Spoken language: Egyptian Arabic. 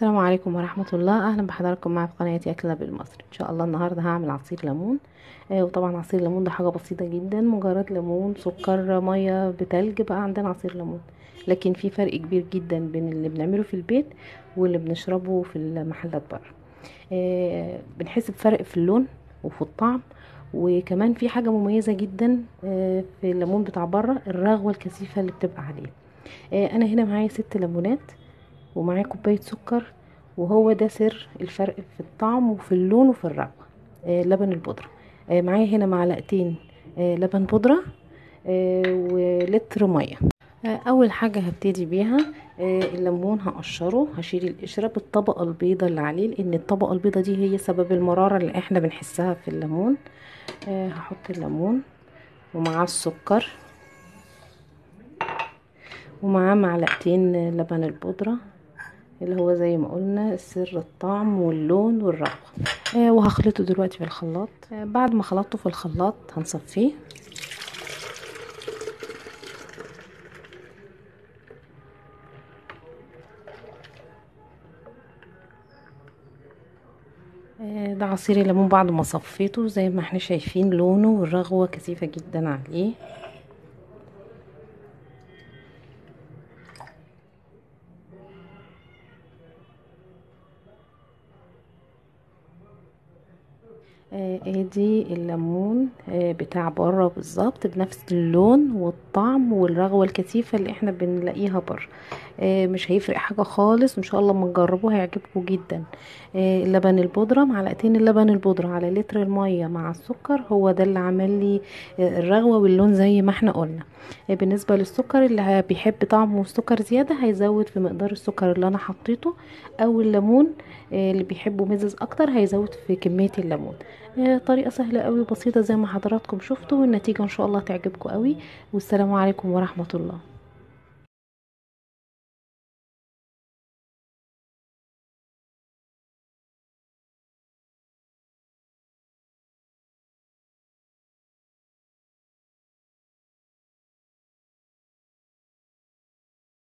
السلام عليكم ورحمة الله أهلا بحضراتكم معي في قناتي أكلنا بالمصري إن شاء الله النهاردة هعمل عصير ليمون آه وطبعا عصير الليمون ده حاجة بسيطة جدا مجرد ليمون سكر مية بتلج بقى عندنا عصير ليمون لكن في فرق كبير جدا بين اللي بنعمله في البيت واللي بنشربه في المحلات بره آه بنحس بفرق في اللون وفي الطعم وكمان في حاجة مميزة جدا آه في الليمون بتاع بره الرغوة الكثيفة اللي بتبقى عليه آه أنا هنا معايا ست ليمونات ومعاه كوباية سكر وهو ده سر الفرق في الطعم وفي اللون وفي الرغوة آه لبن البودرة آه معايا هنا معلقتين آه لبن بودرة آه ولتر مية آه اول حاجة هبتدي بيها آه الليمون هقشره هشيل القشرة بالطبقة البيضة اللي عليه لان الطبقة البيضة دي هي سبب المرارة اللي احنا بنحسها في الليمون آه هحط الليمون ومعاه السكر ومعاه معلقتين لبن البودرة اللي هو زي ما قلنا سر الطعم واللون والرغوة آه وهخلطه دلوقتي في الخلاط آه بعد ما خلطته في الخلاط هنصفيه آه ده عصير الليمون بعد ما صفيته زي ما احنا شايفين لونه والرغوة كثيفة جدا عليه ادي الليمون آه بتاع بره بالظبط بنفس اللون والطعم والرغوه الكثيفه اللي احنا بنلاقيها بره آه مش هيفرق حاجه خالص ان شاء الله لما تجربوه هيعجبكم جدا آه اللبن البودره معلقتين اللبن البودره على لتر الميه مع السكر هو ده اللي عمل لي الرغوه واللون زي ما احنا قلنا بالنسبه للسكر اللي بيحب طعمه السكر زياده هيزود في مقدار السكر اللي انا حطيته او الليمون اللي بيحبوا مزز اكتر هيزود في كميه الليمون طريقه سهله قوي وبسيطه زي ما حضراتكم شفتوا والنتيجه ان شاء الله تعجبكم قوي والسلام عليكم ورحمه الله